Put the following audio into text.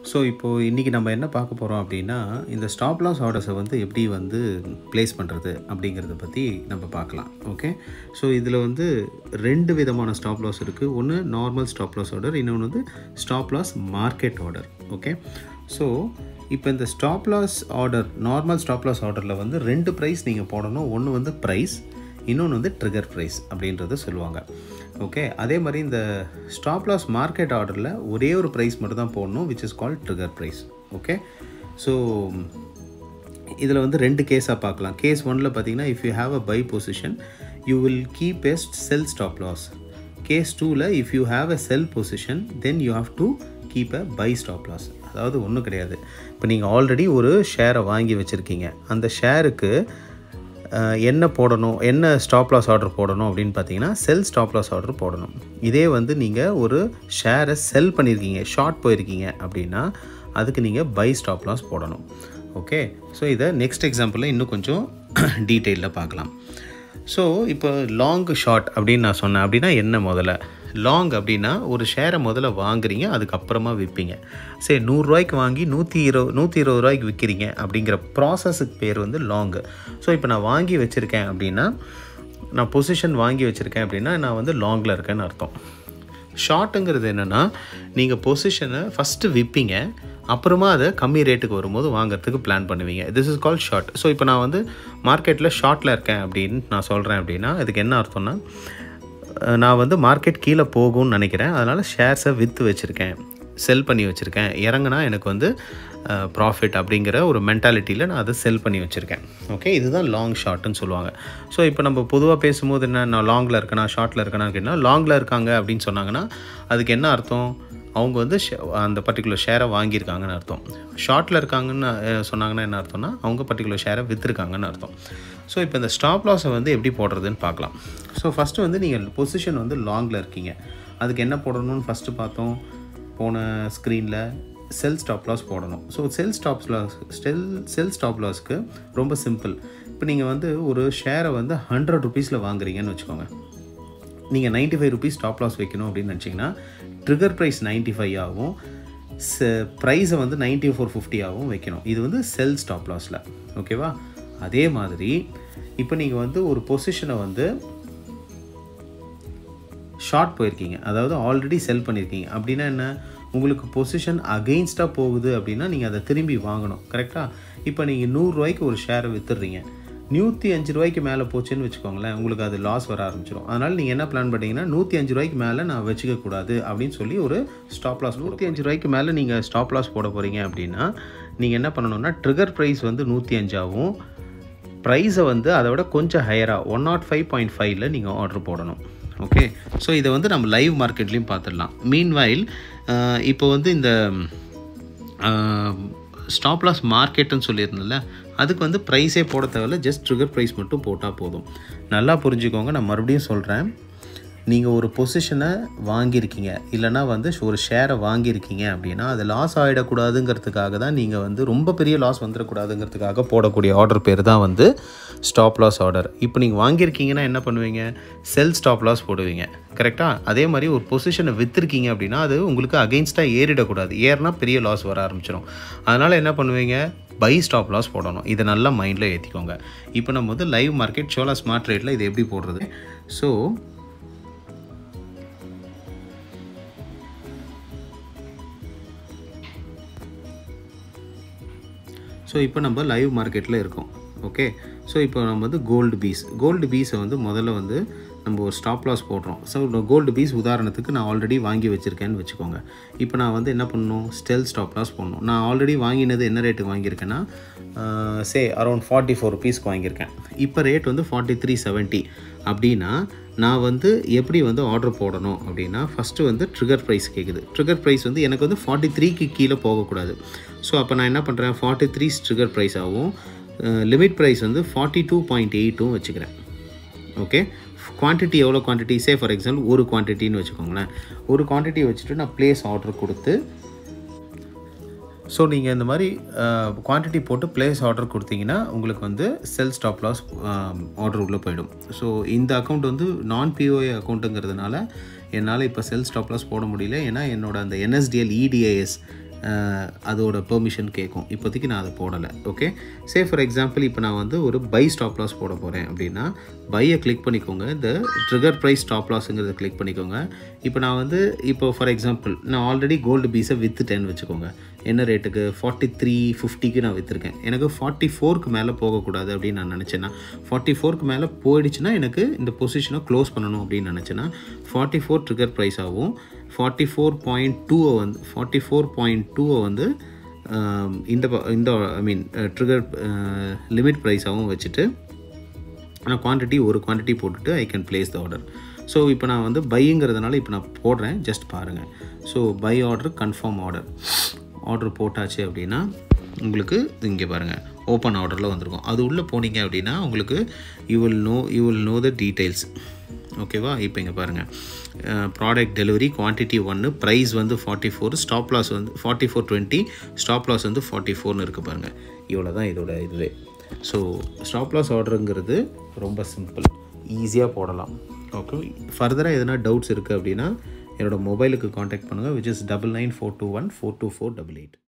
so இப்போது இன்றைக்கி நம்ம என்ன பார்க்க போகிறோம் அப்படின்னா இந்த ஸ்டாப் லாஸ் ஆர்டர்ஸை வந்து எப்படி வந்து ப்ளேஸ் பண்ணுறது அப்படிங்கிறத பற்றி நம்ம பார்க்கலாம் ஓகே ஸோ இதில் வந்து ரெண்டு விதமான ஸ்டாப் லாஸ் இருக்குது ஒன்று நார்மல் ஸ்டாப் லாஸ் ஆர்டர் இன்னொன்று வந்து stop loss market order okay so இப்போ இந்த stop loss order normal stop loss ஆர்டரில் வந்து ரெண்டு ப்ரைஸ் நீங்கள் போடணும் ஒன்று வந்து ப்ரைஸ் இன்னொன்று வந்து ட்ரிகர் ப்ரைஸ் அப்படின்றத சொல்லுவாங்க ஓகே அதே மாதிரி இந்த ஸ்டாப் லாஸ் மார்க்கெட் ஆர்டரில் ஒரே ஒரு ப்ரைஸ் மட்டும் தான் போடணும் which is called trigger price okay so இதில் வந்து ரெண்டு கேஸாக பார்க்கலாம் கேஸ் ஒனில் பார்த்தீங்கன்னா if you have a buy position you will keep எஸ்ட் செல் ஸ்டாப் லாஸ் கேஸ் டூவில் if you have a sell position then you have to keep a buy stop loss அதாவது ஒன்றும் கிடையாது இப்போ நீங்கள் ஆல்ரெடி ஒரு ஷேரை வாங்கி வச்சுருக்கீங்க அந்த ஷேருக்கு என்ன போடணும் என்ன ஸ்டாப் லாஸ் ஆர்டர் போடணும் அப்படின்னு பார்த்தீங்கன்னா செல் ஸ்டாப் லாஸ் ஆர்டர் போடணும் இதே வந்து நீங்கள் ஒரு ஷேரை செல் பண்ணியிருக்கீங்க ஷார்ட் போயிருக்கீங்க அப்படின்னா அதுக்கு நீங்கள் பை ஸ்டாப் லாஸ் போடணும் ஓகே ஸோ இதை நெக்ஸ்ட் எக்ஸாம்பிளில் இன்னும் கொஞ்சம் டீட்டெயிலில் பார்க்கலாம் ஸோ இப்போ லாங் ஷார்ட் அப்படின்னு நான் சொன்னேன் அப்படின்னா என்ன முதல்ல லாங் அப்படின்னா ஒரு ஷேரை முதல்ல வாங்குறீங்க அதுக்கப்புறமா விற்பீங்க சரி நூறுரூவாய்க்கு வாங்கி நூற்றி இருபது நூற்றி இருபது ரூபாய்க்கு விற்கிறீங்க அப்படிங்கிற ப்ராசஸுக்கு பேர் வந்து லாங்கு ஸோ இப்போ நான் வாங்கி வச்சுருக்கேன் அப்படின்னா நான் பொசிஷன் வாங்கி வச்சுருக்கேன் அப்படின்னா நான் வந்து லாங்கில் இருக்கேன்னு அர்த்தம் ஷார்ட்டுங்கிறது என்னென்னா நீங்கள் பொசிஷனை ஃபஸ்ட்டு விற்பீங்க அப்புறமா அதை கம்மி ரேட்டுக்கு வரும்போது வாங்குறதுக்கு பிளான் பண்ணுவீங்க this is call short so இப்போ நான் வந்து மார்க்கெட்டில் ஷார்ட்டில் இருக்கேன் அப்படின்னு நான் சொல்கிறேன் அப்படின்னா இதுக்கு என்ன அர்த்தம்னா நான் வந்து மார்க்கெட் கீழே போகும்னு நினைக்கிறேன் அதனால் ஷேர்ஸை விற்று வச்சுருக்கேன் செல் பண்ணி வச்சுருக்கேன் இறங்குனா எனக்கு வந்து ப்ராஃபிட் அப்படிங்கிற ஒரு மென்டாலிட்டியில் நான் அதை செல் பண்ணி வச்சுருக்கேன் ஓகே இதுதான் லாங் ஷார்ட்டுன்னு சொல்லுவாங்க ஸோ இப்போ நம்ம பொதுவாக பேசும்போது என்ன நான் லாங்கில் இருக்கேனா ஷார்ட்டில் இருக்கேனா கேட்டால் லாங்கில் இருக்காங்க அப்படின்னு சொன்னாங்கன்னா அதுக்கு என்ன அர்த்தம் அவங்க வந்து அந்த பர்டிகுலர் ஷேரை வாங்கியிருக்காங்கன்னு அர்த்தம் ஷார்ட்டில் இருக்காங்கன்னு சொன்னாங்கன்னா என்ன அர்த்தம்னா அவங்க பர்டிகுலர் ஷேரை விற்றுருக்காங்கன்னு அர்த்தம் ஸோ இப்போ இந்த ஸ்டாப் லாஸை வந்து எப்படி போடுறதுன்னு பார்க்கலாம் ஸோ ஃபஸ்ட்டு வந்து நீங்கள் பொசிஷன் வந்து லாங்கில் இருக்கீங்க அதுக்கு என்ன போடணும்னு ஃபஸ்ட்டு பார்த்தோம் போன ஸ்க்ரீனில் செல் ஸ்டாப் லாஸ் போடணும் so sell stop loss sell sell stop லாஸ்க்கு ரொம்ப சிம்பிள் இப்போ நீங்கள் வந்து ஒரு ஷேரை வந்து ஹண்ட்ரட் ருபீஸில் வாங்குறீங்கன்னு வச்சுக்கோங்க நீங்கள் ninety five rupees stop loss வைக்கணும் அப்படின்னு நினச்சிங்கன்னா ட்ரிகர் ப்ரைஸ் நைன்ட்டி ஃபைவ் ஆகும் ப்ரைஸை வந்து நைன்ட்டி ஃபோர் ஃபிஃப்டி ஆகும் வைக்கணும் இது வந்து செல் ஸ்டாப் லாஸில் ஓகேவா அதே மாதிரி இப்போ நீங்கள் வந்து ஒரு பொசிஷனை வந்து ஷார்ட் போயிருக்கீங்க அதாவது ஆல்ரெடி செல் பண்ணியிருக்கீங்க அப்படின்னா என்ன உங்களுக்கு பொசிஷன் அகெயின்ஸ்டாக போகுது அப்படின்னா நீங்கள் அதை திரும்பி வாங்கணும் கரெக்டாக இப்போ நீங்கள் நூறுரூவாய்க்கு ஒரு ஷேரை விற்றுறீங்க நூற்றி அஞ்சு ரூபாய்க்கு மேலே போச்சுன்னு வச்சுக்கோங்களேன் உங்களுக்கு அது லாஸ் வர ஆரம்பிச்சிடும் அதனால் நீங்கள் என்ன பிளான் பண்ணிங்கன்னா நூற்றி அஞ்சு ரூபாய்க்கு மேலே நான் வச்சுக்கக்கூடாது அப்படின்னு சொல்லி ஒரு ஸ்டாப் லாஸ் நூற்றி அஞ்சு ரூபாய்க்கு மேலே நீங்கள் ஸ்டாப் லாஸ் போட போகிறீங்க அப்படின்னா நீங்கள் என்ன பண்ணணும்னா ட்ரிகர் ப்ரைஸ் வந்து நூற்றி அஞ்சாகவும் ப்ரைஸை வந்து அதை விட கொஞ்சம் ஹையராக ஒன் நாட் ஃபைவ் பாயிண்ட் ஃபைவ்ல நீங்கள் ஆர்டர் போடணும் ஓகே ஸோ இதை வந்து நம்ம லைவ் மார்க்கெட்லேயும் பார்த்துடலாம் மீன்வைல் இப்போ வந்து இந்த ஸ்டாப் லாஸ் மார்க்கெட்டுன்னு சொல்லியிருந்தேன்ல அதுக்கு வந்து ப்ரைஸே போட தேவையில்ல ஜஸ்ட் ட்ரிகர் ப்ரைஸ் மட்டும் போட்டால் போதும் நல்லா புரிஞ்சுக்கோங்க நான் மறுபடியும் சொல்கிறேன் நீங்கள் ஒரு பொசிஷனை வாங்கியிருக்கீங்க இல்லைனா வந்து ஒரு ஷேரை வாங்கியிருக்கீங்க அப்படின்னா அது லாஸ் ஆகிடக்கூடாதுங்கிறதுக்காக தான் நீங்கள் வந்து ரொம்ப பெரிய லாஸ் வந்துடக்கூடாதுங்கிறதுக்காக போடக்கூடிய ஆர்டர் பேர் தான் வந்து ஸ்டாப் லாஸ் ஆர்டர் இப்போ நீங்கள் வாங்கியிருக்கீங்கன்னா என்ன பண்ணுவீங்க செல் ஸ்டாப் லாஸ் போடுவீங்க கரெக்டாக அதே மாதிரி ஒரு பொசிஷனை விற்றுருக்கீங்க அப்படின்னா அது உங்களுக்கு அகெயின்ஸ்டாக ஏறிடக்கூடாது ஏறினா பெரிய லாஸ் வர ஆரம்பிச்சிடும் அதனால் என்ன பண்ணுவீங்க பை ஸ்டாப் லாஸ் போடணும் இதை நல்லா மைண்டில் ஏற்றிக்கோங்க இப்போ நம்ம வந்து லைவ் மார்க்கெட் சோலா ஸ்மார்ட் ரேட்டில் இது எப்படி போடுறது ஸோ ஸோ இப்போ நம்ம லைவ் மார்க்கெட்டில் இருக்கோம் ஓகே ஸோ இப்போ நம்ம வந்து கோல்டு பீஸ் கோல்டு பீஸை வந்து முதல்ல வந்து நம்ம ஒரு ஸ்டாப் லாஸ் போடுறோம் ஸோ கோல்டு பீஸ் உதாரணத்துக்கு நான் ஆல்ரெடி வாங்கி வச்சுருக்கேன்னு வச்சுக்கோங்க இப்போ நான் வந்து என்ன பண்ணணும் ஸ்டெல் ஸ்டாப் லாஸ் பண்ணணும் நான் ஆல்ரெடி வாங்கினது என்ன ரேட்டுக்கு வாங்கியிருக்கேன்னா சே அரௌண்ட் ஃபார்ட்டி ஃபோர் ருபீஸ்க்கு வாங்கியிருக்கேன் இப்போ ரேட் வந்து ஃபார்ட்டி த்ரீ செவன்ட்டி அப்படின்னா நான் வந்து எப்படி வந்து ஆர்டர் போடணும் அப்படின்னா ஃபஸ்ட்டு வந்து ட்ரிகர் ப்ரைஸ் கேட்குது ட்ரிகர் ப்ரைஸ் வந்து எனக்கு வந்து ஃபார்ட்டி த்ரீக்கு கீழே போகக்கூடாது ஸோ அப்போ நான் என்ன பண்ணுறேன் ஃபார்ட்டி த்ரீ ட்ரிகர் ப்ரைஸாகவும் லிமிட் ப்ரைஸ் வந்து ஃபார்ட்டி டூ பாயிண்ட் எயிட்டும் வச்சுக்கிறேன் ஓகே குவான்டிட்டி எவ்வளோ குவான்டிட்டி சே ஃபார் எக்ஸாம்பிள் ஒரு குவான்டிட்டின்னு வச்சுக்கோங்களேன் ஒரு குவான்டிட்டி வச்சுட்டு நான் ப்ளேஸ் ஆர்டர் கொடுத்து ஸோ நீங்கள் இந்த மாதிரி குவான்டிட்டி போட்டு ப்ளேஸ் ஆர்டர் கொடுத்தீங்கன்னா உங்களுக்கு வந்து செல் ஸ்டாப் லாஸ் ஆர்டர் உள்ளே போயிடும் ஸோ இந்த அக்கௌண்ட் வந்து நான் பிஓஏ அக்கௌண்ட்டுங்கிறதுனால என்னால் இப்போ செல் ஸ்டாப் லாஸ் போட முடியல ஏன்னா என்னோட அந்த என்எஸ்டிஎல் இடிஐஎஸ் அஹ், அதோட பெர்மிஷன் கேட்கும் இப்போதைக்கு நான் அதை போடலை ஓகே சே ஃபார் எக்ஸாம்பிள் இப்போ நான் வந்து ஒரு பை ஸ்டாப் லாஸ் போட போகிறேன் அப்படின்னா பையை கிளிக் பண்ணிக்கோங்க இந்த ட்ரிகர் ப்ரைஸ் ஸ்டாப் லாஸுங்கிறத கிளிக் பண்ணிக்கோங்க இப்போ நான் வந்து இப்போ ஃபார் எக்ஸாம்பிள் நான் ஆல்ரெடி கோல்டு பீஸை விற்றுட்டேன்னு வச்சுக்கோங்க என்ன ரேட்டுக்கு ஃபார்ட்டி த்ரீ ஃபிஃப்டிக்கு நான் விற்றுருக்கேன் எனக்கு ஃபார்ட்டி ஃபோருக்கு மேலே போகக்கூடாது அப்படின்னு நான் நினச்சேன்னா ஃபார்ட்டி ஃபோருக்கு மேலே போயிடுச்சுன்னா எனக்கு இந்த பொசிஷனை க்ளோஸ் பண்ணணும் அப்படின்னு நினச்சேன்னா ஃபார்ட்டி ஃபோர் ட்ரிகர் ப்ரைஸ் ஆகும் ஃபார்ட்டி ஃபோர் பாயிண்ட் டூவை வந்து ஃபார்ட்டி ஃபோர் பாயிண்ட் டூவை வந்து ஆம், இந்த ப- இந்த ஐ மீன் ட்ரிகர் லிமிட் ப்ரைஸாகவும் வச்சுட்டு நான் குவான்டிட்டி ஒரு குவான்டிட்டி போட்டுட்டு I can place the order so இப்போ நான் வந்து பைங்கிறதுனால இப்போ நான் போடுறேன் ஜஸ்ட் பாருங்கள் so buy order confirm order order போட்டாச்சு அப்படின்னா உங்களுக்கு இங்கே பாருங்கள் ஓப்பன் ஆர்டரில் வந்திருக்கும் அது உள்ளே போனீங்க அப்படின்னா உங்களுக்கு you will know you will know the details ஓகேவா இப்போ இங்கே பாருங்கள் ப்ராடக்ட் டெலிவரி குவான்டிட்டி ஒன்று ப்ரைஸ் வந்து ஃபார்ட்டி ஃபோர் ஸ்டாப் லாஸ் வந்து forty four twenty stop loss வந்து ஃபார்ட்டி ஃபோர்னு இருக்குது பாருங்கள் இவ்வளோ தான் இதோட இதுவே ஸோ ஸ்டாப் லாஸ் ஆர்டருங்கிறது ரொம்ப சிம்பிள் ஈஸியாக போடலாம் ஓகே ஃபர்தராக எதனா டவுட்ஸ் இருக்குது அப்படின்னா என்னோட மொபைலுக்கு காண்டாக்ட் பண்ணுங்கள் which is double nine four two one four two four double eight